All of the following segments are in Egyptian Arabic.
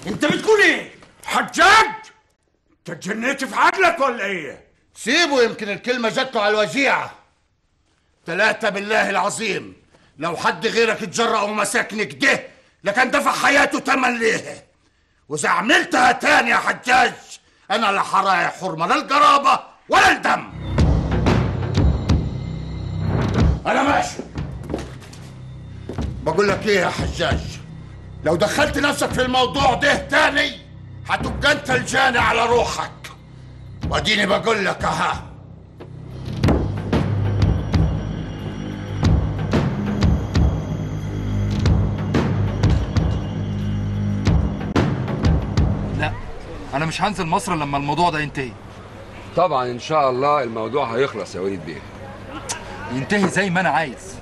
انت بتقول ايه حجاج انت اتجنيت في عقلك ولا ايه سيبه يمكن الكلمة جت له على الوجيعة ثلاثة بالله العظيم لو حد غيرك اتجرأ ومساكني كده لكان دفع حياته تمن ليه وإذا عملتها تاني يا حجاج أنا لا حرايا حرمة لا القرابة ولا الدم أنا ماشي بقول لك إيه يا حجاج لو دخلت نفسك في الموضوع ده تاني هتبقى أنت الجاني على روحك واديني بقول لك اها لا انا مش هنزل مصر لما الموضوع ده ينتهي طبعا ان شاء الله الموضوع هيخلص يا وليد بيه ينتهي زي ما انا عايز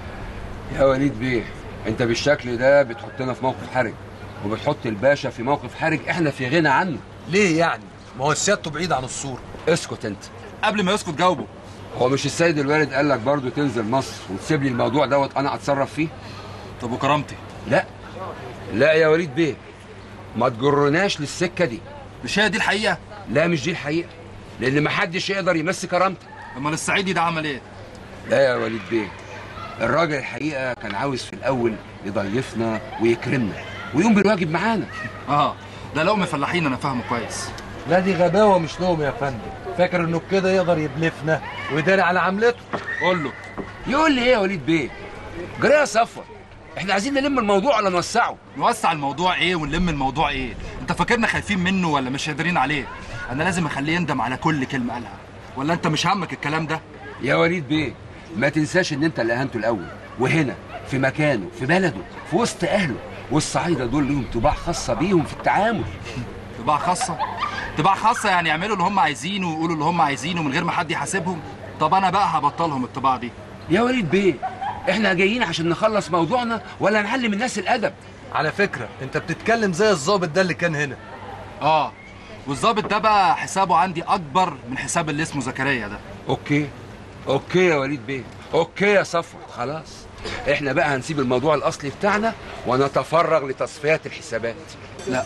يا وليد بيه انت بالشكل ده بتحطنا في موقف حرج وبتحط الباشا في موقف حرج احنا في غنى عنه ليه يعني ما هو سيادته بعيد عن الصورة اسكت انت قبل ما يسكت جاوبه هو مش السيد الوالد قال لك برضه تنزل مصر وتسيب لي الموضوع دوت انا اتصرف فيه طب وكرامتي لا لا يا وليد بيه ما تجرناش للسكه دي مش هي دي الحقيقه لا مش دي الحقيقه لان ما حدش يقدر يمس كرامتك امال الصعيدي ده عمل ايه لا يا وليد بيه الراجل الحقيقه كان عاوز في الاول يضيفنا ويكرمنا ويقوم بالواجب معانا اه ده لقمة فلاحين انا فاهمه كويس لا دي غباوة مش نوم يا فندم فاكر انه كده يقدر يبلفنا ويداري على عملته قول له يقول لي ايه يا وليد بيه جريه يا صفوه احنا عايزين نلم الموضوع ولا نوسعه نوسع الموضوع ايه ونلم الموضوع ايه انت فاكرنا خايفين منه ولا مش قادرين عليه انا لازم اخليه يندم على كل كلمه قالها ولا انت مش همك الكلام ده يا وليد بيه ما تنساش ان انت اللي اهنته الاول وهنا في مكانه في بلده في وسط اهله والصعايده دول ليهم طباع خاصه بيهم في التعامل طباع خاصه طباع خاصه يعني يعملوا اللي هم عايزينه ويقولوا اللي هم عايزينه من غير ما حد يحاسبهم طب انا بقى هبطلهم الطباع دي يا وليد بيه احنا جايين عشان نخلص موضوعنا ولا نعلم الناس الادب على فكرة انت بتتكلم زي الظابط ده اللي كان هنا اه والظابط ده بقى حسابه عندي اكبر من حساب اللي اسمه زكريا ده اوكي اوكي يا وليد بيه اوكي يا صفوت خلاص احنا بقى هنسيب الموضوع الاصلي بتاعنا ونتفرغ لتصفية الحسابات لا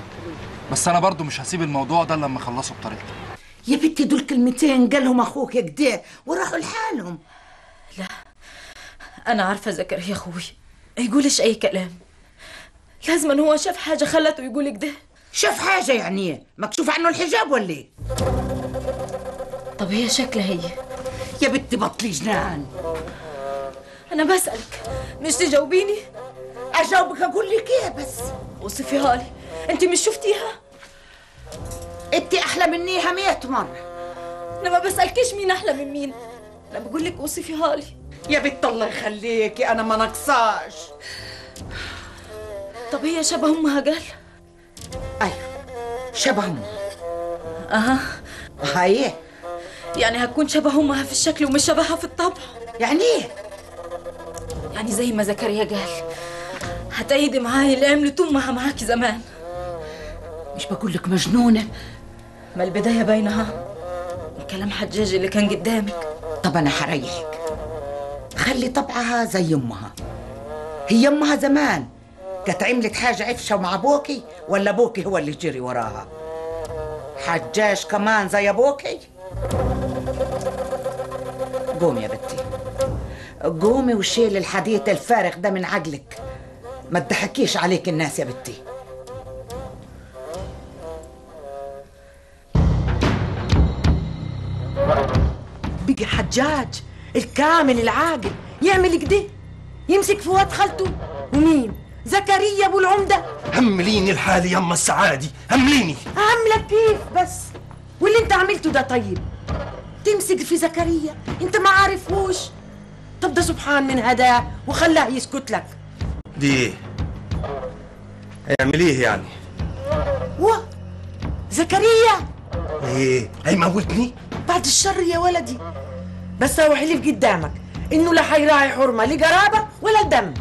بس انا برضو مش هسيب الموضوع ده إلا لما اخلصه بطريقتي يا بنتي دول كلمتين قالهم اخوك كده وراحوا لحالهم أنا عارفة زكريا أخوي ما يقولش أي كلام لازم أن هو شاف حاجة خلته يقول كده شاف حاجة يعني ايه مكشوف عنه الحجاب ولا ايه طب هي شكلها هي يا بنتي بطلي جنان أنا بسألك مش تجاوبيني اجاوبك اقول لك ايه بس وصفيها لي أنت مش شفتيها انت احلى منيها مية مرة أنا ما بسألكيش مين أحلى من مين أنا بقول لك وصفيها لي يا بنت الله يخليكي انا ما نقصاش طب هي شبه أمها قال ايوه شبه امها أها هاي يعني هتكون شبه أمها في الشكل ومش شبهها في الطبع يعني ايه يعني زي ما زكريا قال هتأيدي معاي اللي عملت أمها معاكي زمان مش بقول لك مجنونة ما البداية بينها كلام حجاج اللي كان قدامك طب انا حريحك خلي طبعها زي امها هي امها زمان كانت عملت حاجة عفشة مع ابوكي ولا ابوكي هو اللي جري وراها حجاج كمان زي ابوكي قومي يا بنتي قومي وشيل الحديث الفارغ ده من عقلك ما تضحكيش عليك الناس يا بنتي بقي حجاج الكامل العاقل يعمل كده يمسك في واد خالته ومين زكريا ابو العمده همليني الحالي يما السعادي همليني عاملك كيف بس واللي انت عملته ده طيب تمسك في زكريا انت ما عارفهوش طب ده سبحان من هداه وخلاه يسكت لك دي ايه هيعمل ايه يعني و زكريا ايه هيموتني بعد الشر يا ولدي بس هو حلف قدامك انه لا حيراعي حرمه لقرابه ولا دم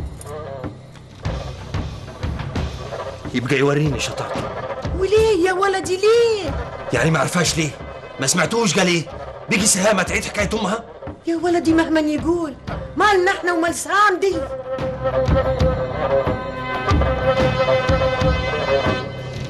يبقى يوريني شطارته وليه يا ولدي ليه يعني ما عرفاش ليه ما سمعتوش قال ايه بيجي سهامة تعيد حكاية امها يا ولدي مهما يقول مالنا احنا ومال سهام دي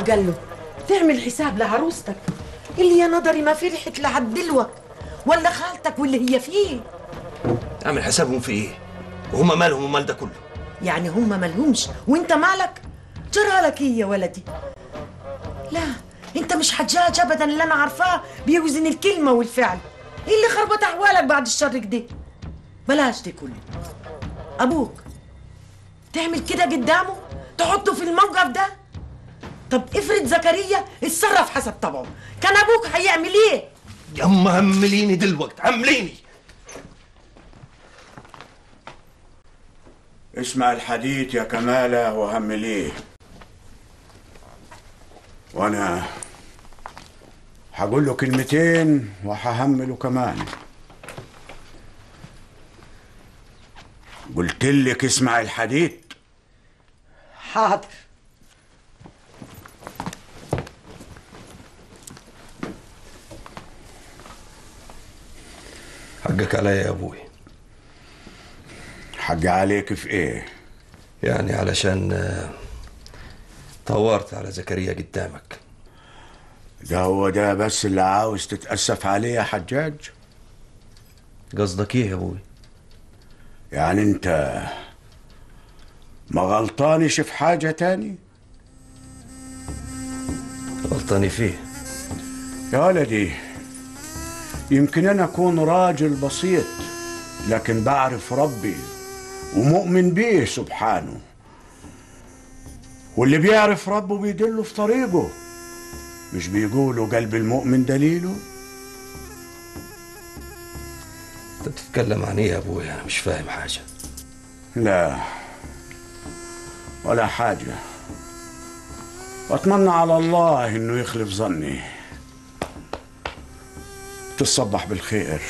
قال له تعمل حساب لعروستك اللي يا نظري ما فرحت لحد دلوقت ولا خالتك واللي هي فيه اعمل حسابهم في ايه وهم مالهم ومال ده كله يعني هم ملهمش وانت مالك جرى لك ايه يا ولدي لا انت مش حجاج ابدا اللي انا عارفاه بيوزن الكلمه والفعل ايه اللي خربط احوالك بعد الشر كده بلاش دي كله ابوك تعمل كده قدامه تحطه في الموقف ده طب افرض زكريا اتصرف حسب طبعه كان ابوك هيعمل ايه يما همليني دلوقت همليني اسمع الحديث يا كمالة وهم ليه وانا هقول له كلمتين وههمله كمان قلت لك اسمع الحديث حاضر حقك عليا يا ابوي حق عليك في ايه يعني علشان آه، طورت على زكريا قدامك ده هو ده بس اللي عاوز تتأسف عليه يا حجاج قصدك ايه يا ابوي يعني انت ما غلطانش في حاجة تاني غلطاني فيه يا ولدي يمكن انا اكون راجل بسيط لكن بعرف ربي ومؤمن بيه سبحانه واللي بيعرف ربه بيدله في طريقه مش بيقولوا قلب المؤمن دليله انت بتتكلم عن ايه يا ابوي انا مش فاهم حاجه لا ولا حاجة واتمنى على الله انه يخلف ظني تصبح بالخير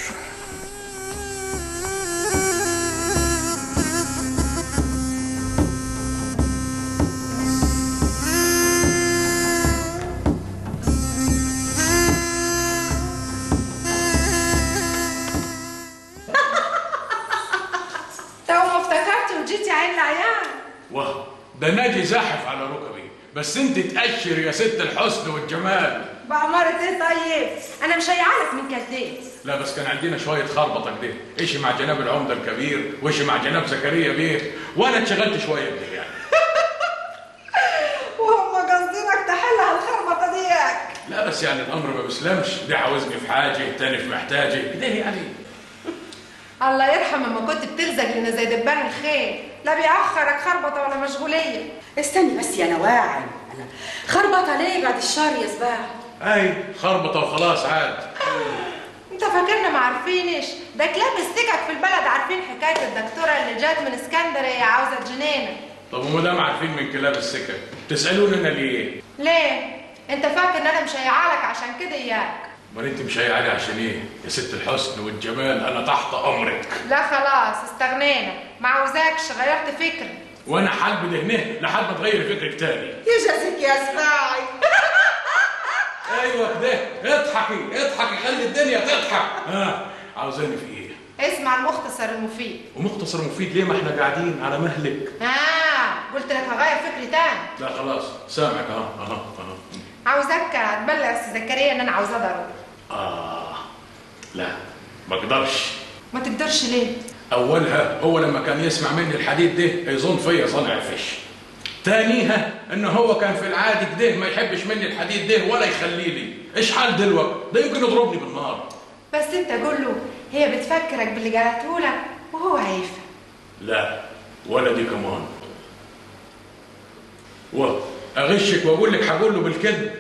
تو ما افتكرتي وجيتي عين العيان واه ده ناجي زاحف على ركبي بس انت تأشر يا ست الحسن والجمال بأمارة ايه طيب؟ أنا مش هيعرف من كديت لا بس كان عندنا شوية خربطة كده ايش مع جناب العمدة الكبير وايش مع جناب زكريا بيه وانا اتشغلت شوية كده يعني وهم قاصدينك تحلها الخربطة ديك لا بس يعني الامر ما بيسلمش ده عاوزني في حاجة تاني في محتاجة كده يعني الله يرحم لما كنت بتلزق لنا زي دبان الخيل لا بيأخرك خربطة ولا مشغولية استني بس يا نواعم خربط عليه بعد الشهر يا سباع اي خربطة وخلاص عاد انت فاكرنا ما عارفينش ده كلاب استكك في البلد عارفين حكاية الدكتورة اللي جات من اسكندرية عاوزة جنينة طب وما دام عارفين من كلاب السكك تسألوني انا ليه؟ ليه؟ انت فاكر ان انا مش هيعالك عشان كده اياك امال انت مش هي علي عشان ايه؟ يا ست الحسن والجمال انا تحت امرك لا خلاص استغنينا ما عاوزاكش غيرت فكري وانا حالب دهنه لحد ما تغير فكرك تاني يجازيك يا سباعي ايوه كده اضحكي اضحكي خلي الدنيا تضحك ها عاوزاني في ايه؟ اسمع المختصر المفيد ومختصر مفيد ليه ما احنا قاعدين على مهلك اه قلت لك هغير فكري تاني لا خلاص سامعك اه اه اه عاوزاك تبلغ سي زكريا ان انا عاوزاه ضروري اه لا ما اقدرش ما تقدرش ليه اولها هو لما كان يسمع مني الحديث ده يظن فيا صنع فش تانيها ان هو كان في العادي كده ما يحبش مني الحديث ده ولا يخلي لي ايش حال دلوقتي ده يمكن يضربني بالنار بس انت قول له هي بتفكرك باللي قالته لك وهو هيفهم لا ولا دي كمان واغشك واقول لك هقول له بالكذب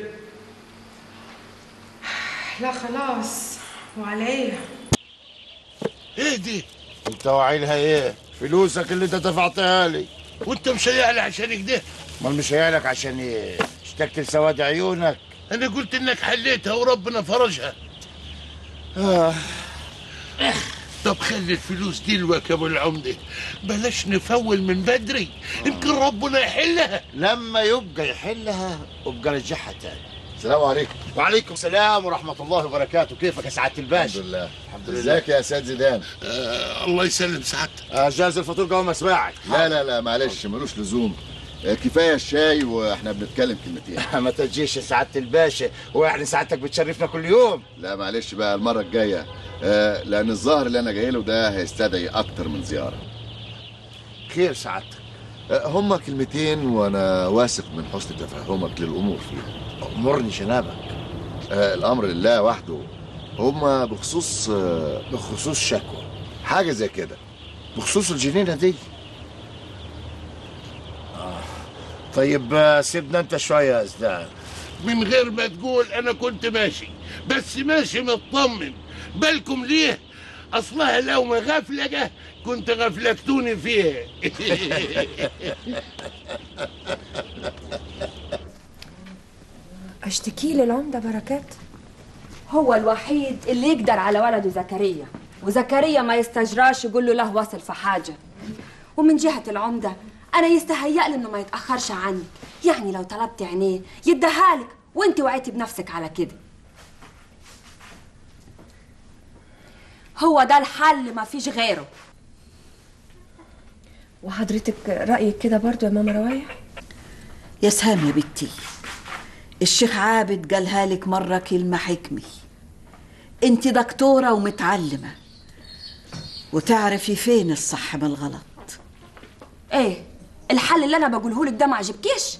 لا خلاص وعليا ايه دي انت وعيلها ايه فلوسك اللي انت دفعتها لي وانت مش هيعلى عشان كده امال مش هيعلك عشان ايه اشتكت لسواد عيونك انا قلت انك حليتها وربنا فرجها آه. طب خلي الفلوس دي لوك يا ابو العمده بلاش نفول من بدري يمكن ربنا يحلها لما يبقى يحلها ابقى رجعها تاني السلام عليكم وعليكم السلام ورحمة الله وبركاته كيفك يا سعادة الباشا الحمد لله الحمد لله ازيك يا سيد زيدان آه الله يسلم سعادتك آه جاهز الفطور قوم اسمعك لا لا لا معلش ملوش لزوم كفايه الشاي واحنا بنتكلم كلمتين ما تجيش يا سعاده الباشا ويعني سعادتك بتشرفنا كل يوم لا معلش بقى المره الجايه آه، لان الظاهر اللي انا جاي له ده هيستدعي اكتر من زياره خير سعادتك آه، هما كلمتين وانا واثق من حسن تفهمك للامور فيهم امرني جنابك آه الامر لله وحده هما بخصوص آه بخصوص شكوى حاجه زي كده بخصوص الجنينه دي آه. طيب آه، سيبنا انت شويه يا ازدان من غير ما تقول انا كنت ماشي بس ماشي مطمن بالكم ليه اصلها لو ما غفلقه كنت غفلتوني فيها اشتكي للعمدة بركات هو الوحيد اللي يقدر على ولده زكريا وزكريا ما يستجراش يقول له له وصل في حاجة ومن جهة العمدة أنا يستهيأ لي إنه ما يتأخرش عنك يعني لو طلبت عينيه يديها لك وانت وعيتي بنفسك على كده هو ده الحل ما فيش غيره وحضرتك رأيك كده برضو يا ماما روايح يا سهام يا بنتي الشيخ عابد قالها لك مرة كلمة حكمي انت دكتورة ومتعلمة وتعرفي فين الصح من الغلط ايه الحل اللي انا بقوله لك ده ما عجبكيش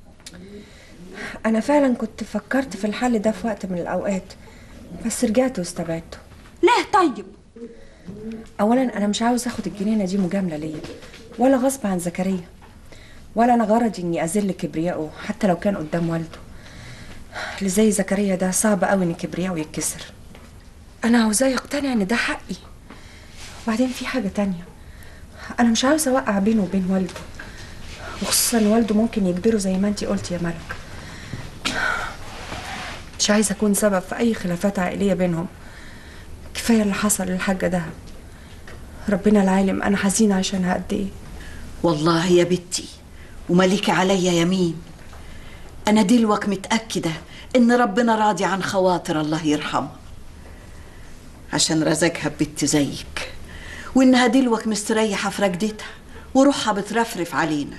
انا فعلا كنت فكرت في الحل ده في وقت من الاوقات بس رجعت واستبعدته ليه طيب اولا انا مش عاوز اخد الجنينه دي مجامله ليا ولا غصب عن زكريا ولا انا غرضي اني اذل كبريائه حتى لو كان قدام والده اللي زي زكريا ده صعب قوي ان كبريائه يتكسر انا عاوزاه يقتنع ان ده حقي وبعدين في حاجه تانية انا مش عاوزه اوقع بينه وبين والده وخصوصا والده ممكن يجبره زي ما انتي قلتي يا ملك مش عايزه اكون سبب في اي خلافات عائليه بينهم كفايه اللي حصل للحاجه دهب ربنا العالم انا حزينه عشانها قد ايه والله يا بنتي ومليكي عليا يمين انا دلوك متاكده ان ربنا راضي عن خواطر الله يرحمها عشان رزقها ببنت زيك وانها دلوك مستريحه في رقدتها وروحها بترفرف علينا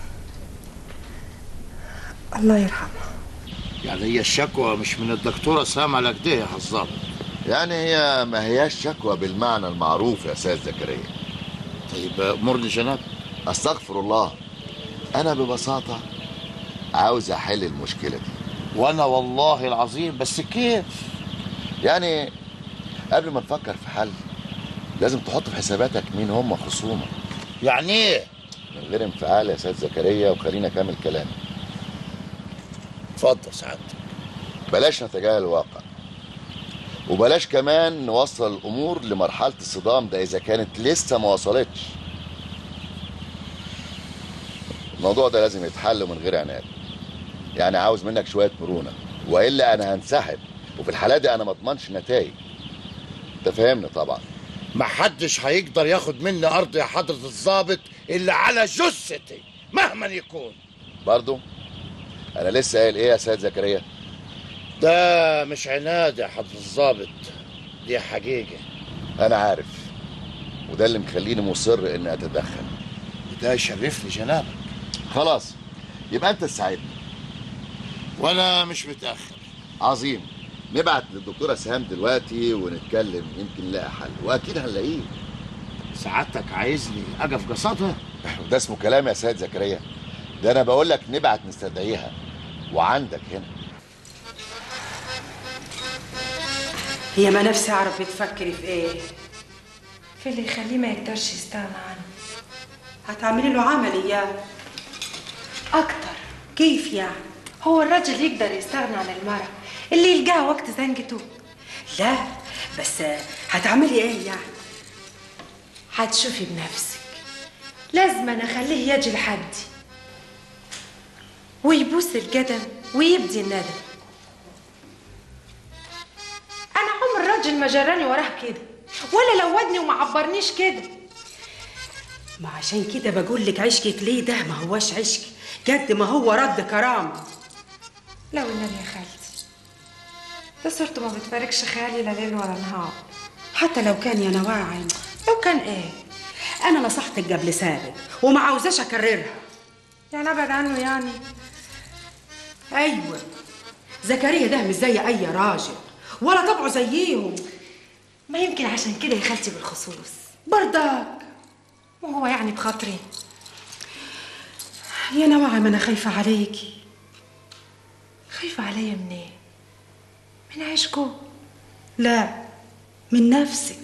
الله يرحمها يعني هي الشكوى مش من الدكتوره سامة لك دي يا حظام يعني هي ما هياش شكوى بالمعنى المعروف يا استاذ زكريا طيب امرني جناب استغفر الله انا ببساطه عاوز احل المشكله دي وانا والله العظيم بس كيف يعني قبل ما نفكر في حل لازم تحط في حساباتك مين هم خصومك يعني ايه من غير انفعال يا استاذ زكريا وخلينا اكمل كلامي اتفضل سعادتك بلاش نتجاهل الواقع وبلاش كمان نوصل الامور لمرحله الصدام ده اذا كانت لسه ما وصلتش الموضوع ده لازم يتحل من غير عناد يعني عاوز منك شويه مرونه والا انا هنسحب وفي الحاله دي انا ما اضمنش نتائج انت فاهمني طبعا ما حدش هيقدر ياخد مني ارض يا حضره الضابط الا على جثتي مهما يكون برضو انا لسه قايل ايه يا سيد زكريا ده مش عناد يا حضره الضابط دي حقيقه انا عارف وده اللي مخليني مصر اني اتدخل ده يشرفني جنابك خلاص يبقى انت تساعدني وانا مش متاخر عظيم نبعت للدكتوره سهام دلوقتي ونتكلم يمكن نلاقي حل واكيد هنلاقيه سعادتك عايزني اجي في قصتها ده اسمه كلام يا سيد زكريا ده انا بقول لك نبعت نستدعيها وعندك هنا هي ما نفسي اعرف بتفكري في ايه في اللي يخليه ما يقدرش يستغنى عنه هتعملي له عمليات اكتر كيف يعني هو الراجل يقدر يستغنى عن المرأة اللي يلقاها وقت زنقته لا بس هتعملي ايه يعني هتشوفي بنفسك لازم انا اخليه يجي لحدي ويبوس القدم ويبدي الندم انا عمر راجل ما جراني وراه كده ولا لودني وما عبرنيش كده ما عشان كده بقول لك عشقك ليه ده ما هوش عشق قد ما هو رد كرامه لو النبي يا خالتي ده صورته ما بتفارقش خيالي لا ليل ولا نهار حتى لو كان يا نواعم لو كان ايه انا نصحتك قبل سابق وما عاوزاش اكررها يعني ابعد عنه يعني ايوه زكريا ده مش زي اي راجل ولا طبعه زيهم ما يمكن عشان كده يا خالتي بالخصوص بردك وهو يعني بخاطري يا نوعا ما انا خايفه عليكي خايفة عليا منين؟ من عشقه لا من نفسك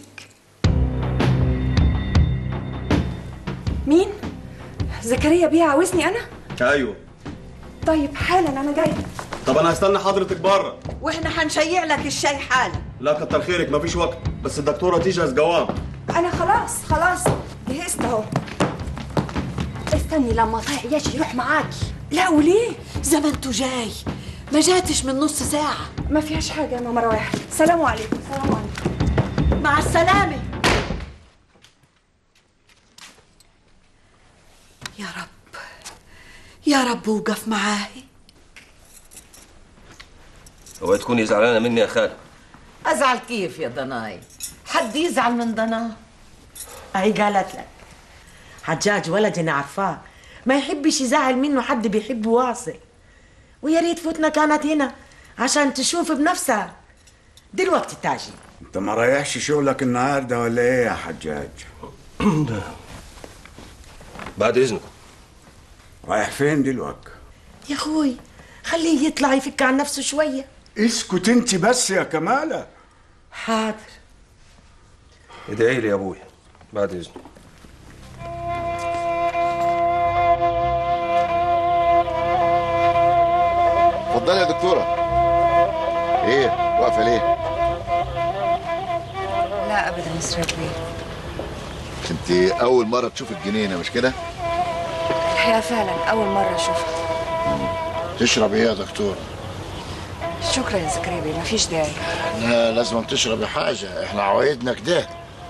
مين زكريا بيه عاوزني انا ايوه طيب حالا انا جاي طب انا هستنى حضرتك بره واحنا هنشيع لك الشاي حالا لا كتر خيرك مفيش وقت بس الدكتوره تيجي جوام انا خلاص خلاص جهزت اهو استني لما طيع ياش يروح معاكي لا وليه زمنته جاي ما جاتش من نص ساعة ما فيهاش حاجة يا ماما رواح سلام عليكم سلام عليكم مع السلامة يا رب يا رب وقف معاي اوعي تكوني زعلانه مني يا خاله أزعل كيف يا ضناي حد يزعل من ضناه اهي قالت لك حجاج ولدي انا عارفاه ما يحبش يزعل منه حد بيحبه واصل ويا ريت فتنا كانت هنا عشان تشوف بنفسها دلوقتي تاجي انت ما رايحش شغلك النهارده ولا ايه يا حجاج بعد اذنكم رايح فين دلوقتي يا اخوي خليه يطلع يفك عن نفسه شويه اسكت انت بس يا كماله حاضر ادعي لي يا ابويا بعد اذنك اتفضلي يا دكتوره ايه واقفه ليه لا ابدا اسرع بيه انت اول مره تشوف الجنينه مش كده الحقيقة فعلا اول مرة اشوفها تشرب ايه يا دكتور شكرا يا زكريا بيه مفيش داعي لا لازم تشربي حاجة احنا عوايدنا كده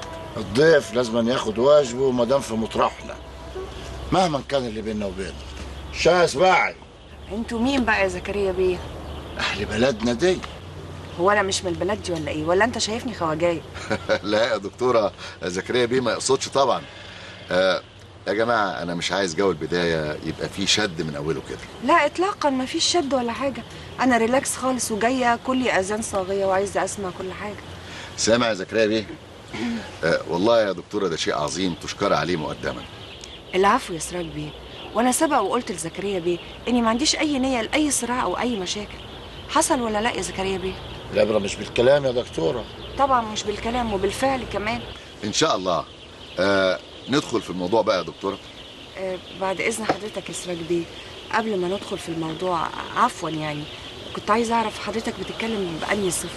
الضيف لازم ياخد واجبه ما دام في مطرحنا مهما كان اللي بيننا وبينه شاي سباعي انتوا مين بقى يا زكريا بيه اهل بلدنا دي هو انا مش من البلد دي ولا ايه ولا انت شايفني خواجاي لا يا دكتوره زكريا بيه ما يقصدش طبعا آه يا جماعه انا مش عايز جو البدايه يبقى فيه شد من اوله كده لا اطلاقا مفيش شد ولا حاجة انا ريلاكس خالص وجاية كلي اذان صاغية وعايزة اسمع كل حاجة سامع يا زكريا بيه آه والله يا دكتوره ده شيء عظيم تشكر عليه مقدما العفو يا سراج بيه وانا سبق وقلت لزكريا بيه اني ما عنديش اي نية لاي صراع او اي مشاكل حصل ولا لا يا زكريا بيه العبرة مش بالكلام يا دكتورة طبعا مش بالكلام وبالفعل كمان ان شاء الله آه ندخل في الموضوع بقى يا دكتوره آه بعد اذن حضرتك يا سراج بيه قبل ما ندخل في الموضوع عفوا يعني كنت عايزه اعرف حضرتك بتتكلم بأنهي صفه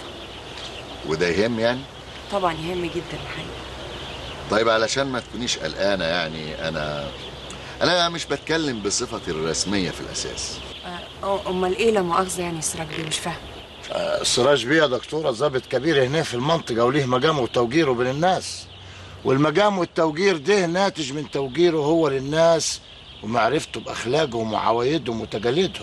وده يهم يعني طبعا يهم جدا الحقيقه طيب علشان ما تكونيش قلقانه يعني انا انا مش بتكلم بصفتي الرسميه في الاساس آه، امال ايه لا مؤاخذه يعني يا سراج بيه مش فاهم آه، سراج بيه يا دكتورة ضابط كبير هنا في المنطقة وليه مقامه وتوجيره بين الناس والمقام والتوجير ده ناتج من توجيره هو للناس ومعرفته بأخلاقهم وعوايدهم وتقاليدهم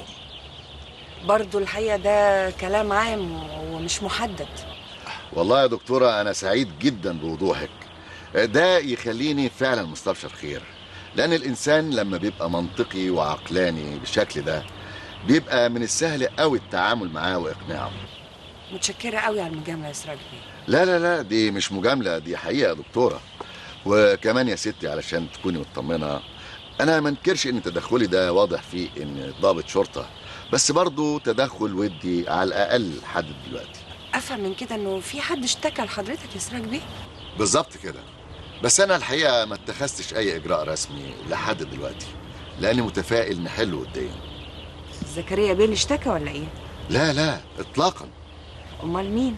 برضو الحقيقه ده كلام عام ومش محدد والله يا دكتوره انا سعيد جدا بوضوحك ده يخليني فعلا مستبشر خير لان الانسان لما بيبقى منطقي وعقلاني بالشكل ده بيبقى من السهل قوي التعامل معاه واقناعه متشكره قوي على المجامله يا سراج بيه لا لا لا دي مش مجامله دي حقيقه يا دكتوره وكمان يا ستي علشان تكوني مطمنه انا ما انكرش ان تدخلي ده واضح فيه ان ضابط شرطه بس برضه تدخل ودي على الاقل لحد دلوقتي افهم من كده انه في حد اشتكى لحضرتك يا سراج بيه بالظبط كده بس انا الحقيقه ما اتخذتش اي اجراء رسمي لحد دلوقتي لاني متفائل نحله قدام زكريا بيه اللي اشتكى ولا ايه لا لا اطلاقا امال مين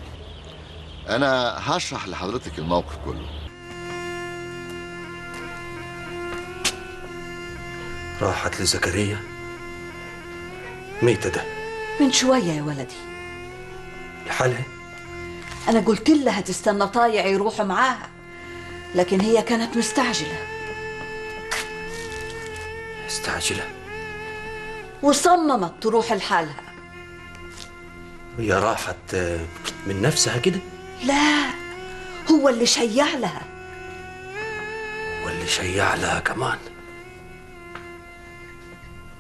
انا هشرح لحضرتك الموقف كله راحت لزكريا ميتة ده من شوية يا ولدي لحالها أنا قلت لها تستنى طايع يروحوا معاها لكن هي كانت مستعجلة استعجلة وصممت تروح لحالها هي راحت آه، من نفسها كده لا هو اللي شيع لها واللي شيع لها كمان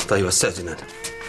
طيب استاذن انا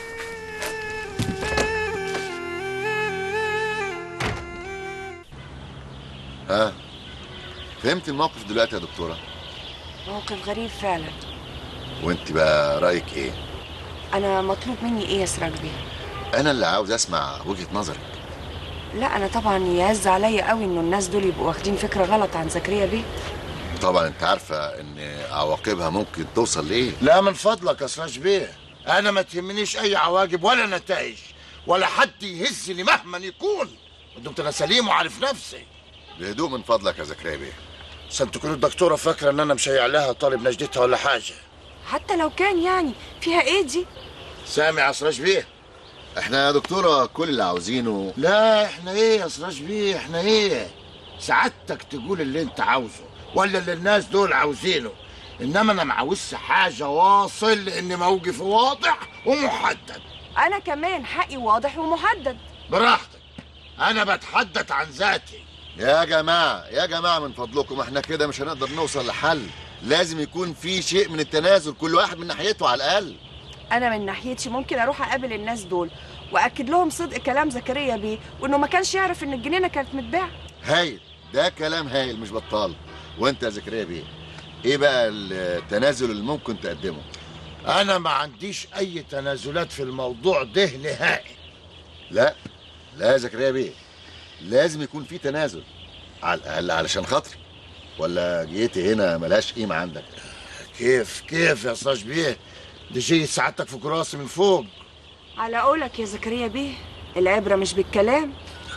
ها فهمت الموقف دلوقتي يا دكتوره موقف غريب فعلا وانت بقى رايك ايه انا مطلوب مني ايه يا سراج بيه انا اللي عاوز اسمع وجهه نظرك لا انا طبعا يعز عليا قوي انه الناس دول يبقوا واخدين فكره غلط عن زكريا بيه طبعا انت عارفه ان عواقبها ممكن توصل لايه لا من فضلك يا سراج بيه انا ما تهمنيش اي عواقب ولا نتائج ولا حد يهزني مهما يكون دمت انا سليم وعارف نفسي بهدوء من فضلك يا زكريا بيه عشان تكون الدكتوره فاكره ان انا مشيع لها طالب نجدتها ولا حاجه حتى لو كان يعني فيها ايه دي سامع يا سراج بيه احنا يا دكتوره كل اللي عاوزينه لا احنا ايه يا سراج بيه احنا ايه سعادتك تقول اللي انت عاوزه ولا اللي الناس دول عاوزينه انما انا معاوزش حاجه واصل لان موقفي واضح ومحدد انا كمان حقي واضح ومحدد براحتك انا بتحدث عن ذاتي يا جماعه يا جماعه من فضلكم احنا كده مش هنقدر نوصل لحل لازم يكون في شيء من التنازل كل واحد من ناحيته على الاقل انا من ناحيتي ممكن اروح اقابل الناس دول واكد لهم صدق كلام زكريا بيه وانه ما كانش يعرف ان الجنينه كانت متباعه هايل ده كلام هايل مش بطال وانت يا زكريا بيه ايه بقى التنازل اللي ممكن تقدمه انا ما عنديش اي تنازلات في الموضوع ده نهائي لا لا يا زكريا بيه لازم يكون في تنازل على الاقل علشان خاطري ولا جيتي هنا ملهاش قيمه عندك كيف كيف يا سراج بيه دي جاي سعادتك في كراسي من فوق على قولك يا زكريا بيه العبره مش بالكلام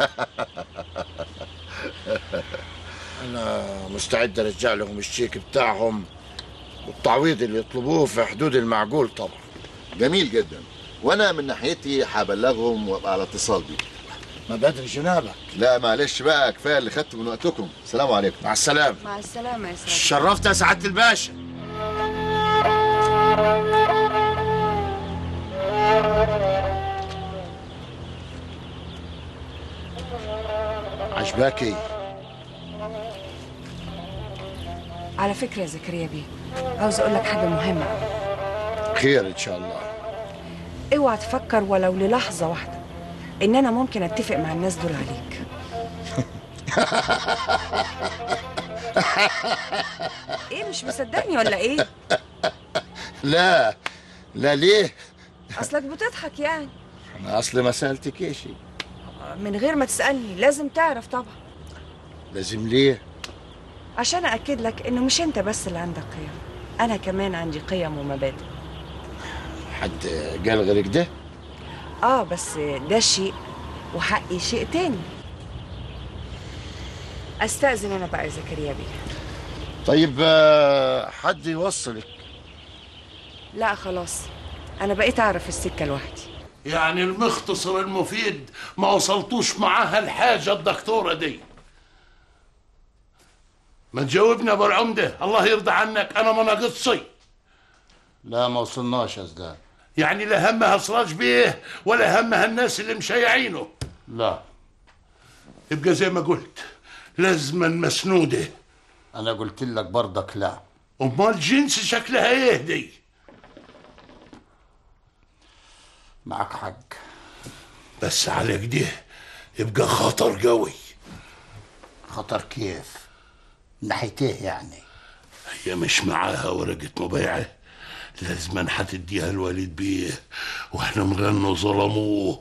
انا مستعد ارجع لهم الشيك بتاعهم والتعويض اللي يطلبوه في حدود المعقول طبعا جميل جدا وانا من ناحيتي هبلغهم وابقى على اتصال بيك ما بدري جنابك لا معلش بقى كفايه اللي خدته من وقتكم السلام عليكم مع السلامه مع السلامه يا سراج شرفت يا سعاده الباشا عجباكي على فكره يا زكريا بيه عاوز اقول لك حاجه مهمه خير ان شاء الله اوعى تفكر ولو للحظه واحده ان انا ممكن اتفق مع الناس دول عليك ايه مش مصدقني ولا ايه لا لا ليه اصلك بتضحك يعني انا اصلي ما سالتك شيء من غير ما تسالني لازم تعرف طبعا لازم ليه عشان اكد لك انه مش انت بس اللي عندك قيم انا كمان عندي قيم ومبادئ حد قال غيرك ده اه بس ده شيء وحقي شيء تاني استاذن انا بقى يا زكريا بيه طيب آه، حد يوصلك لا خلاص انا بقيت اعرف السكه لوحدي يعني المختصر المفيد ما وصلتوش معاها الحاجة الدكتورة دي ما تجاوبنا يا ابو العمدة الله يرضى عنك انا ما ناقصي لا ما وصلناش يا زدان يعني لا همها سراج بيه ولا همها الناس اللي مشيعينه لا يبقى زي ما قلت لازما مسنودة انا قلت لك برضك لا امال جنس شكلها ايه دي معك حق بس على كده يبقى خطر قوي خطر كيف من ناحيه ايه يعني هي مش معاها ورقة مبايعة لازما هتديها الوالد بيه واحنا مغنوا ظلموه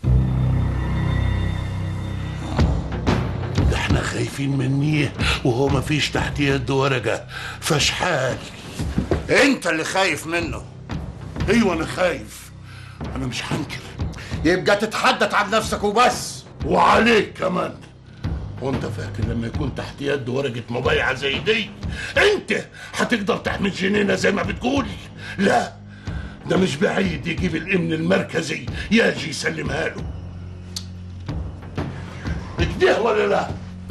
ده احنا خايفين منيه وهو ما فيش تحت يده ورقة فشحال انت اللي خايف منه ايوه انا خايف انا مش هنكر يبقى تتحدث عن نفسك وبس وعليك كمان وانت فاكر لما يكون تحت يد ورقة مبايعة زي دي انت هتقدر تحمل جنينة زي ما بتقول لا ده مش بعيد يجيب الامن المركزي يجي يسلمها له كده ولا لا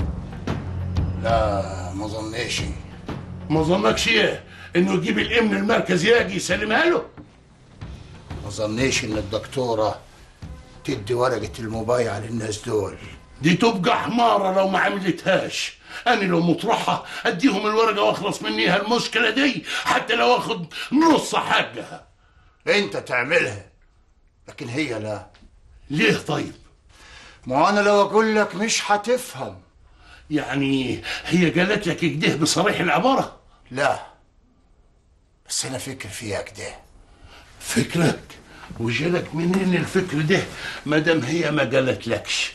لا ما ظنيش ما ظنكش ايه انه يجيب الامن المركزي يجي يسلمها له ما ظنيش ان الدكتوره تدي ورقه المبايعه للناس دول دي تبقى حمارة لو ما عملتهاش أنا لو مطرحها أديهم الورقة وأخلص منيها المشكلة دي حتى لو أخد نص حقها انت تعملها لكن هي لا ليه طيب ما انا لو اقول لك مش هتفهم يعني هي قالت لك كده بصريح العبارة لا بس انا فكر فيها كده فكرك وجالك منين الفكر ده ما دام هي ما قالت لكش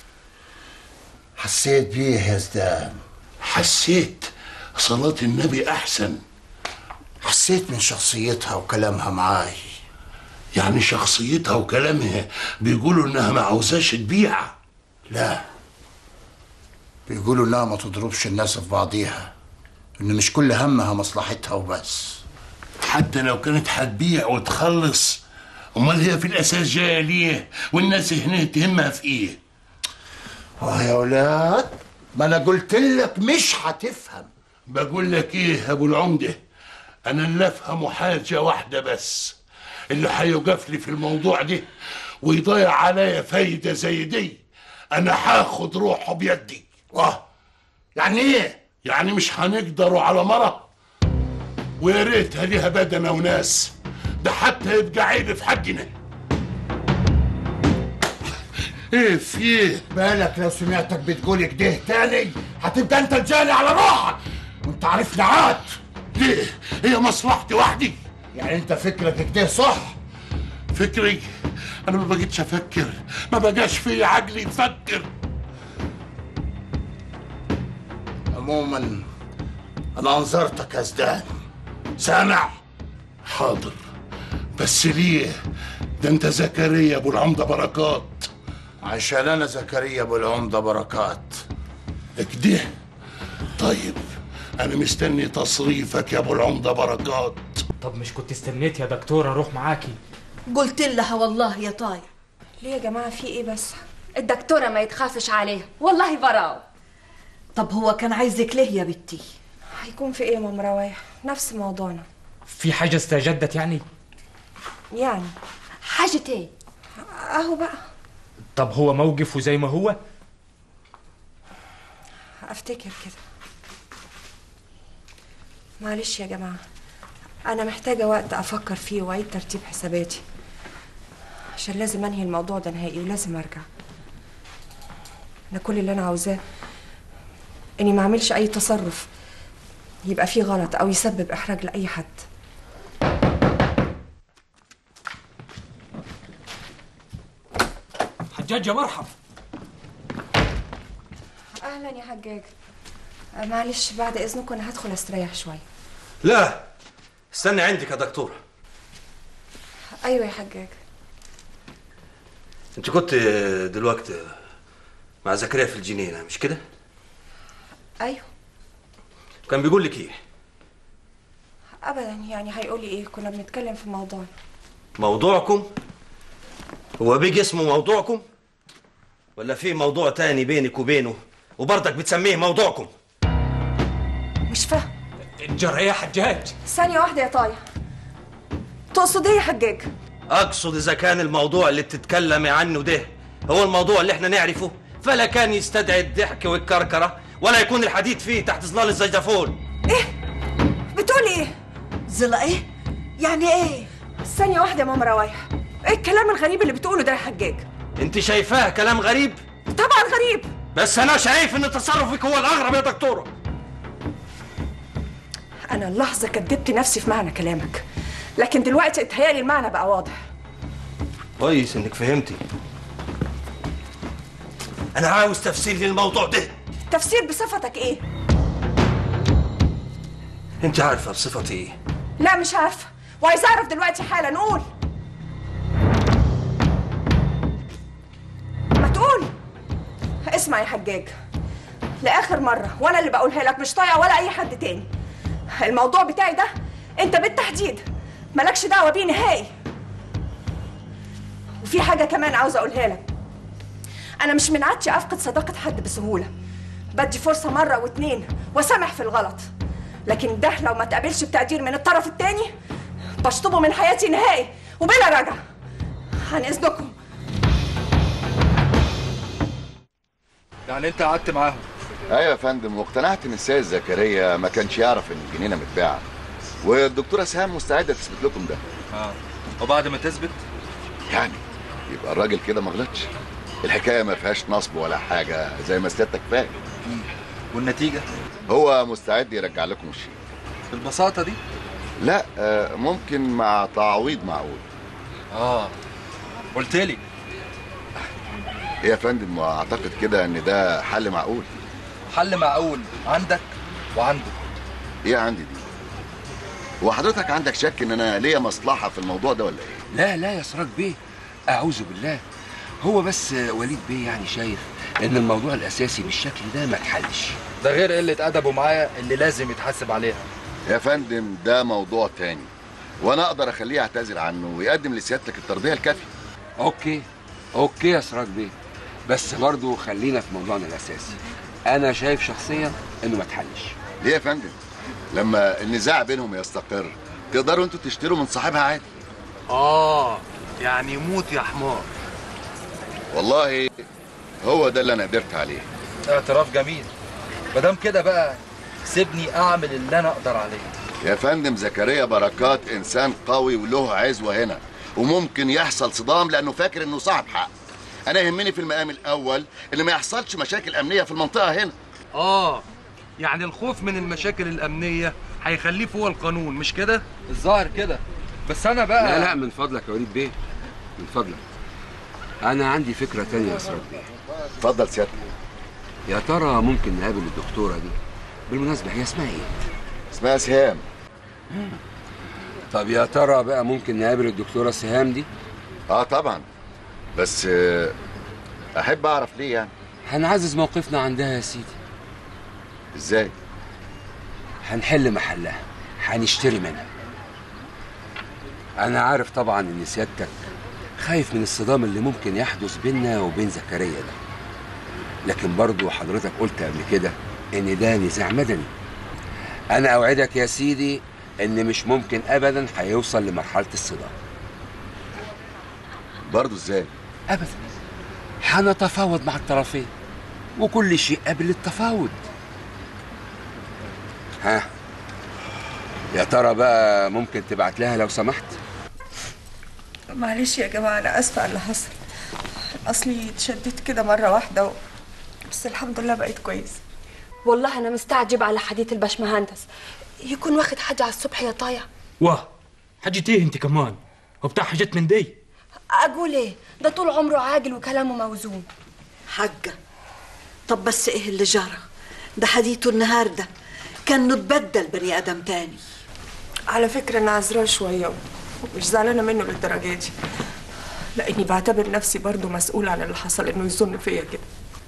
حسيت بيه يا زدان حسيت صلاة النبي أحسن حسيت من شخصيتها وكلامها معاي يعني شخصيتها وكلامها بيقولوا إنها ما عاوزاش تبيع لا بيقولوا انها ما تضربش الناس في بعضيها ان مش كل همها مصلحتها وبس حتى لو كانت هتبيع وتخلص امال هي في الاساس جايه ليه والناس هنا تهمها في ايه اه يا ولاد ما انا قلت لك مش هتفهم بقول لك ايه يا ابو العمده انا اللي افهمه حاجه واحده بس اللي هيوقف لي في الموضوع ده ويضيع عليا فايده زي دي انا هاخد روحه بيدي واه يعني ايه يعني مش هنقدروا على مرة ويا ريتها ليها بدنة وناس ده حتى يبقى عيب في حقنا ايه في ايه بالك لو سمعتك بتقول كده تاني هتبقى انت الجاني على روحك وانت عارفني عاد ليه هي مصلحتي وحدي يعني انت فكرك كده صح فكري انا ما بقيتش افكر ما بقاش في عقلي يفكر عموما انا انظرتك يا زدان سامع حاضر بس ليه ده انت زكريا ابو العمده بركات عشان انا زكريا ابو العمده بركات كده طيب انا مستني تصريفك يا ابو العمده بركات طب مش كنت استنيت يا دكتور اروح معاكي قلت لها والله يا طاير ليه يا جماعة في ايه بس الدكتورة ما يتخافش عليها والله براو طب هو كان عايزك ليه يا بنتي هيكون في ايه يا ماما روايح نفس موضوعنا في حاجه استجدت يعني يعني حاجة ايه اهو بقى طب هو موقفه زي ما هو افتكر كده معلش يا جماعة انا محتاجة وقت افكر فيه واعيد ترتيب حساباتي عشان لازم انهي الموضوع ده نهائي ولازم ارجع انا كل اللي انا عاوزاه اني ما اعملش اي تصرف يبقى فيه غلط او يسبب احراج لاي حد حجاج يا مرحب اهلا يا حجاج آه، معلش بعد اذنكم انا هدخل استريح شويه لا استني عندك يا دكتورة ايوه يا حجاج انت كنت دلوقتي مع زكريا في الجنينة مش كده؟ ايوه كان بيقول لك ايه؟ ابدا يعني هيقولي ايه كنا بنتكلم في موضوعنا موضوعكم؟ هو بيجي اسمه موضوعكم؟ ولا في موضوع تاني بينك وبينه وبرضك بتسميه موضوعكم؟ مش فاهم الجرأة يا حجاج ثانيه واحده يا طايع تقصد ايه يا حجاج اقصد اذا كان الموضوع اللي بتتكلمي عنه ده هو الموضوع اللي احنا نعرفه فلا كان يستدعي الضحك والكركره ولا يكون الحديث فيه تحت ظلال الزيجافون بتقولي ايه زلا ايه يعني ايه ثانيه واحده يا ماما روايح ايه الكلام الغريب اللي بتقوله ده يا حجاج انت شايفاه كلام غريب طبعا غريب بس انا شايف ان تصرفك هو الاغرب يا دكتوره انا اللحظه كدبت نفسي في معنى كلامك لكن دلوقتي اتهيألي المعنى بقى واضح كويس انك فهمتي انا عاوز تفسير للموضوع ده تفسير بصفتك ايه انت عارفه بصفتي ايه لا مش عارفه وعايزه اعرف دلوقتي حالا قول ما تقول اسمع يا حجاج لاخر مره وانا اللي بقولها لك مش طايعه ولا اي حد تاني الموضوع بتاعي ده انت بالتحديد مالكش دعوه بيه نهائي وفي حاجه كمان عاوزه اقولها لك انا مش من عادتي افقد صداقه حد بسهوله بدي فرصه مره واتنين واسامح في الغلط لكن ده لو ما تقابلش بتقدير من الطرف التاني بشطبه من حياتي نهائي وبلا رجع عن اذنكم يعني انت قعدت معاهم ايوه يا فندم واقتنعت ان السيد زكريا ما كانش يعرف ان الجنينه متباعه والدكتوره سهام مستعده تثبت لكم ده اه وبعد ما تثبت يعني يبقى الراجل كده ما غلطش الحكايه ما فيهاش نصب ولا حاجه زي ما سيادتك فاهم والنتيجه هو مستعد يرجع لكم الشيء بالبساطه دي لا آه، ممكن مع تعويض معقول اه قلت لي إيه يا فندم واعتقد كده ان ده حل معقول حل معقول عندك وعنده ايه عندي دي وحضرتك عندك شك ان انا ليا مصلحه في الموضوع ده ولا ايه لا لا يا سراج بيه اعوذ بالله هو بس وليد بيه يعني شايف ان الموضوع الاساسي بالشكل ده ما اتحلش ده غير قله ادبه معايا اللي لازم يتحاسب عليها يا فندم ده موضوع تاني وانا اقدر اخليه يعتذر عنه ويقدم لسيادتك الترضيه الكافيه اوكي اوكي يا سراج بيه بس برضه خلينا في موضوعنا الاساسي انا شايف شخصيا انه ما اتحلش ليه يا فندم لما النزاع بينهم يستقر تقدروا انتوا تشتروا من صاحبها عادي اه يعني يموت يا حمار والله هو ده اللي انا قدرت عليه اعتراف جميل مادام كده بقى سيبني اعمل اللي انا اقدر عليه يا فندم زكريا بركات انسان قوي وله عزوه هنا وممكن يحصل صدام لانه فاكر انه صاحب حق انا يهمني في المقام الاول ان ما يحصلش مشاكل امنيه في المنطقه هنا اه يعني الخوف من المشاكل الامنيه هيخليه فوق القانون مش كده الظاهر كده بس انا بقى لا لا من فضلك يا وليد بيه من فضلك انا عندي فكره تانية يا سراج بيه اتفضل سيادتك يا ترى ممكن نقابل الدكتوره دي بالمناسبه هي اسمها ايه اسمها سهام طب يا ترى بقى ممكن نقابل الدكتوره سهام دي اه طبعا بس آه، احب اعرف ليه يعني هنعزز موقفنا عندها يا سيدي ازاي هنحل محلها هنشتري منها انا عارف طبعا ان سيادتك خايف من الصدام اللي ممكن يحدث بيننا وبين زكريا ده لكن برضو حضرتك قلت قبل كده ان ده نزاع مدني انا اوعدك يا سيدي ان مش ممكن ابدا هيوصل لمرحله الصدام برضو ازاي ابدا هنتفاوض مع الطرفين وكل شيء قابل للتفاوض ها يا ترى بقى ممكن تبعت لها لو سمحت معلش يا جماعة أنا آسفة على اللي حصل أصلي اتشددت كده مرة واحدة و... بس الحمد لله بقيت كويس والله انا مستعجب على حديث الباشمهندس يكون واخد حاجه على الصبح يا طايع واه حاجة ايه انت كمان وبتاع حاجات من دي اقول ايه ده طول عمره عاقل وكلامه موزون حاجة طب بس ايه اللي جرى ده حديثه النهارده كان نتبدل بني ادم تاني على فكرة أنا عذراه شوية ومش زعلانة منه للدرجة دي لأني بعتبر نفسي برضو مسؤولة عن اللي حصل إنه يظن فيا كده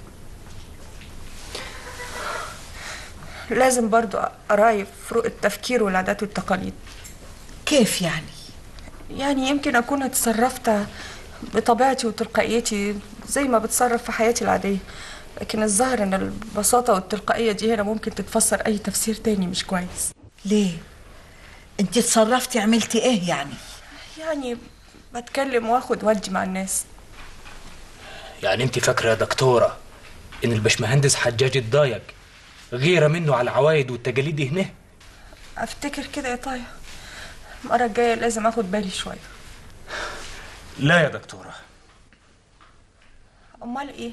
لازم برضو أراعي فروق التفكير والعادات والتقاليد كيف يعني؟ يعني يمكن أكون اتصرفت بطبيعتي وتلقائيتي زي ما بتصرف في حياتي العادية لكن الظاهر إن البساطة والتلقائية دي هنا ممكن تتفسر أي تفسير تاني مش كويس ليه؟ انت اتصرفتي عملتي ايه يعني؟ يعني بتكلم واخد ودي مع الناس يعني انت فاكرة يا دكتورة ان الباشمهندس حجاج اتضايق غيرة منه على العوايد والتجاليد هنا افتكر كده يا طايا المرة الجاية لازم اخد بالي شوية لا يا دكتورة امال ايه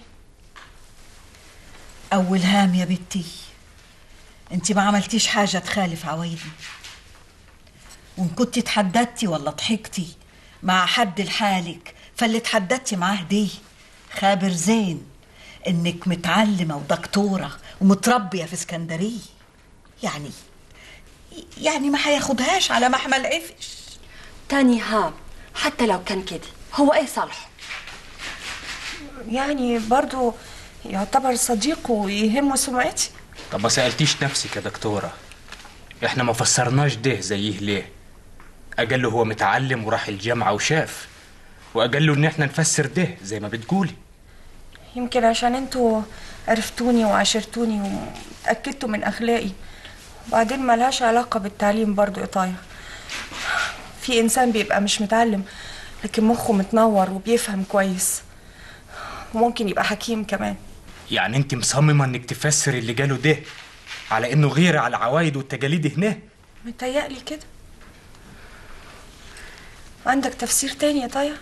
اول هام يا بنتي انت ما عملتيش حاجة تخالف عوايدي وان كنت تحددتي ولا ضحكتي مع حد لحالك فاللي تحددتي معاه دي خابر زين انك متعلمة ودكتورة ومتربية في اسكندرية يعني يعني ما هياخدهاش على محمل عفش تاني هام حتى لو كان كده هو ايه صالحه يعني برضو يعتبر صديق ويهمه سمعتي طب ما سألتيش نفسك يا دكتورة احنا ما فسرناش ده زيه ليه أقل له هو متعلم وراح الجامعة وشاف وأقل له إن احنا نفسر ده زي ما بتقولي يمكن عشان انتوا عرفتوني وعاشرتوني وتأكدتوا من أخلاقي وبعدين ملهاش علاقة بالتعليم برضو يا طايا في إنسان بيبقى مش متعلم لكن مخه متنور وبيفهم كويس وممكن يبقى حكيم كمان يعني انت مصممة انك تفسر اللي جاله ده على انه غير على العوايد والتجاليد هنا متهيألي كده عندك تفسير تاني يا طايع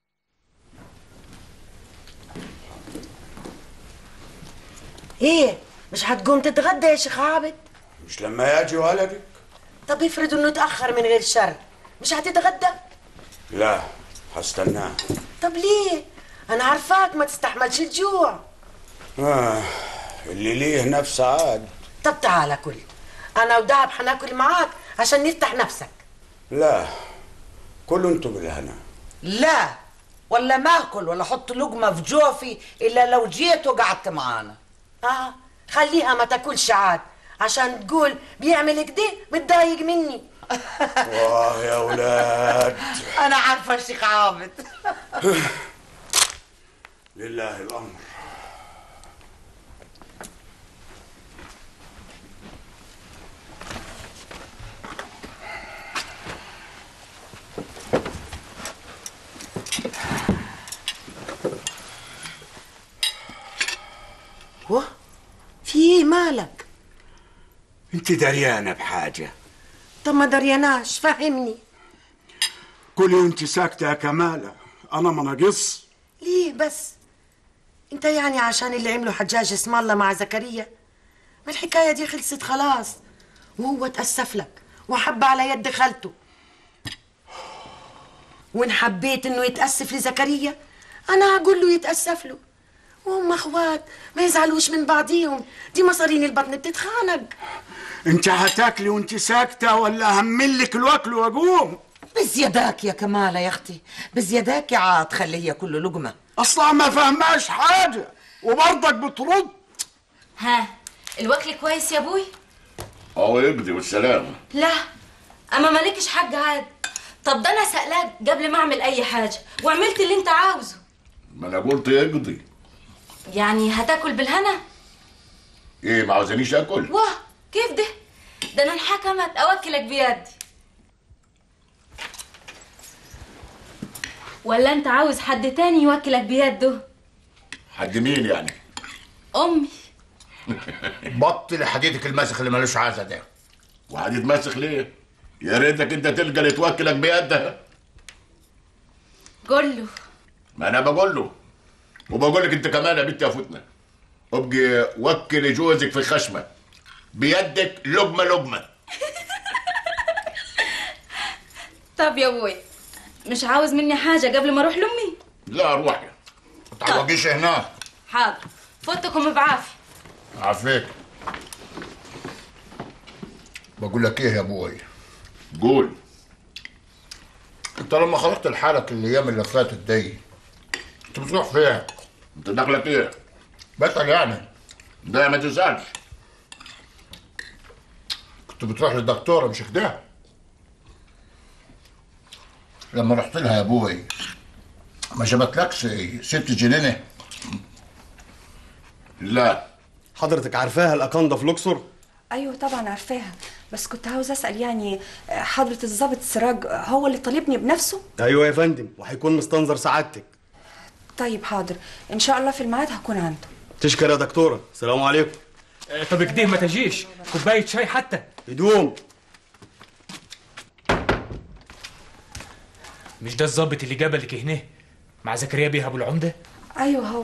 ايه مش هتقوم تتغدى يا شيخ عابد مش لما يجي ولدك طب افرض انه اتاخر من غير شر مش هتتغدى لا هستناه طب ليه انا عارفاك ما تستحملش الجوع آه اللي ليه نفس عاد طب تعالى كل انا ودهب هناكل معاك عشان نفتح نفسك لا كلوا انتوا بالهنا لا ولا ما اكل ولا احط لقمه في جوفي الا لو جيت وقعدت معانا اه خليها ما تاكلش عاد عشان تقول بيعمل كده متضايق مني واه يا ولاد انا عارفه الشيخ عابد لله الامر واه في ايه مالك انت دريانه بحاجه طب ما درياناش فهمني كلي وانت ساكته يا كماله انا ما ناقص ليه بس انت يعني عشان اللي عمله حجاج اسم الله مع زكريا ما الحكايه دي خلصت خلاص وهو تاسف لك وحب على يد خالته وان حبيت انه يتاسف لزكريا انا هقول له يتاسف له وهم اخوات ما يزعلوش من بعضيهم دي مصارين البطن بتتخانق انت هتاكلي وانت ساكته ولا هملك الوكل واقوم بزياداك يا كمالة يا اختي بزياداك يا عاد خليه كله لقمه اصلا ما فهماش حاجه وبرضك بترد ها الوكل كويس يا ابوي هو يقضي والسلام لا اما مالكش حاجه عاد طب ده انا سألاك قبل ما اعمل اي حاجه وعملت اللي انت عاوزه ما انا قلت يقضي يعني هتاكل بالهنا ايه ما عاوزانيش اكل واه كيف ده ده انا انحكمت اوكلك بيدي ولا انت عاوز حد تاني يوكلك بيده حد مين يعني امي بطل حديدك المسخ اللي ملوش عازه ده وحديد ماسخ ليه يا ريتك انت تلقى اللي توكلك بيدها قول له ما انا بقول له وبقول لك انت كمان يا بنت يا فتنه ابقي وكل جوزك في خشمه بيدك لقمه لقمه طب يا ابوي مش عاوز مني حاجه قبل ما اروح لامي لا روحي ما تعوجيش هناك حاضر فوتكم بعافيه عافيك بقول لك ايه يا ابوي قول انت لما خرجت لحالك الايام اللي فاتت دي كنت بتروح فين؟ انت دخلك ايه؟ بسأل يعني ده ما تسالش كنت بتروح للدكتوره مش كده؟ لما رحت لها يا ابوي ما جابتلكش ست جنينه لا حضرتك عارفاها الاكاندا في الاقصر ايوه طبعا عارفاها بس كنت عاوز اسال يعني آه، حضره الضابط سراج هو اللي طالبني بنفسه ايوه يا فندم وهيكون مستنظر سعادتك طيب حاضر ان شاء الله في الميعاد هكون عنده تشكر يا دكتوره السلام عليكم طب كده ما تجيش كوبايه شاي حتى هدوم مش ده الظابط اللي جابلك هنا مع زكريا بيه ابو العمده ايوه هو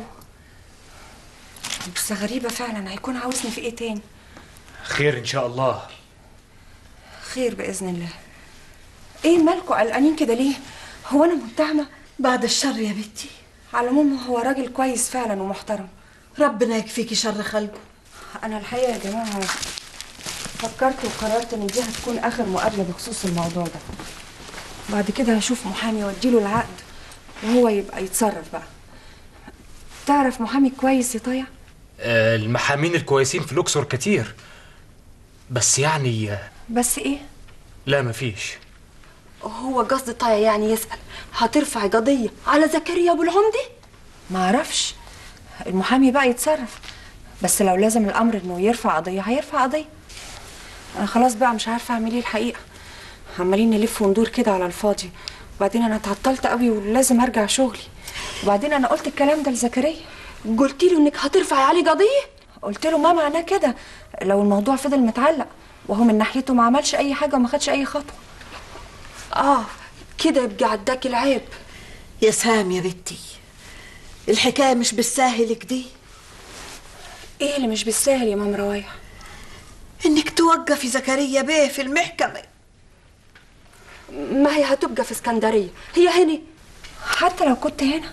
بس غريبه فعلا هيكون عاوزني في ايه تاني خير ان شاء الله خير باذن الله ايه مالكوا قلقانين كده ليه هو انا متهمه بعد الشر يا بنتي على العموم هو راجل كويس فعلا ومحترم ربنا يكفيكي شر خلقه انا الحقيقه يا جماعه فكرت وقررت ان دي هتكون اخر مقابله بخصوص الموضوع ده بعد كده هشوف محامي واديله العقد وهو يبقى يتصرف بقى تعرف محامي كويس يا طيع آه، المحامين الكويسين في الاقصر كتير بس يعني آه، بس ايه لا مفيش هو قصد طايا يعني يسأل هترفع قضية على زكريا أبو العمدة؟ ما اعرفش المحامي بقى يتصرف بس لو لازم الامر انه يرفع قضيه هيرفع قضيه انا خلاص بقى مش عارفه اعمل ايه الحقيقه عمالين نلف وندور كده على الفاضي وبعدين انا اتعطلت قوي ولازم ارجع شغلي وبعدين انا قلت الكلام ده لزكريا قلت له انك هترفعي عليه قضيه قلت له ما معناه كده لو الموضوع فضل متعلق وهو من ناحيته ما عملش اي حاجه وما خدش اي خطوه اه كده يبقى عداك العيب يا سام يا بنتي الحكايه مش بالساهل كده ايه اللي مش بالساهل يا مام روايح انك توقفي زكريا بيه في المحكمه ما هي هتبقى في اسكندريه هي هنا حتى لو كنت هنا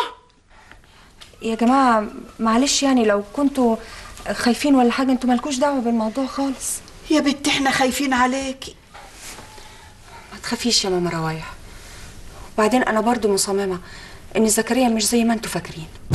يا جماعة معلش يعني لو كنتوا خايفين ولا حاجة انتوا مالكوش دعوة بالموضوع خالص يا بنتي احنا خايفين عليكي ما تخافيش يا ماما روايح وبعدين انا برضو مصممه ان زكريا مش زي ما انتوا فاكرين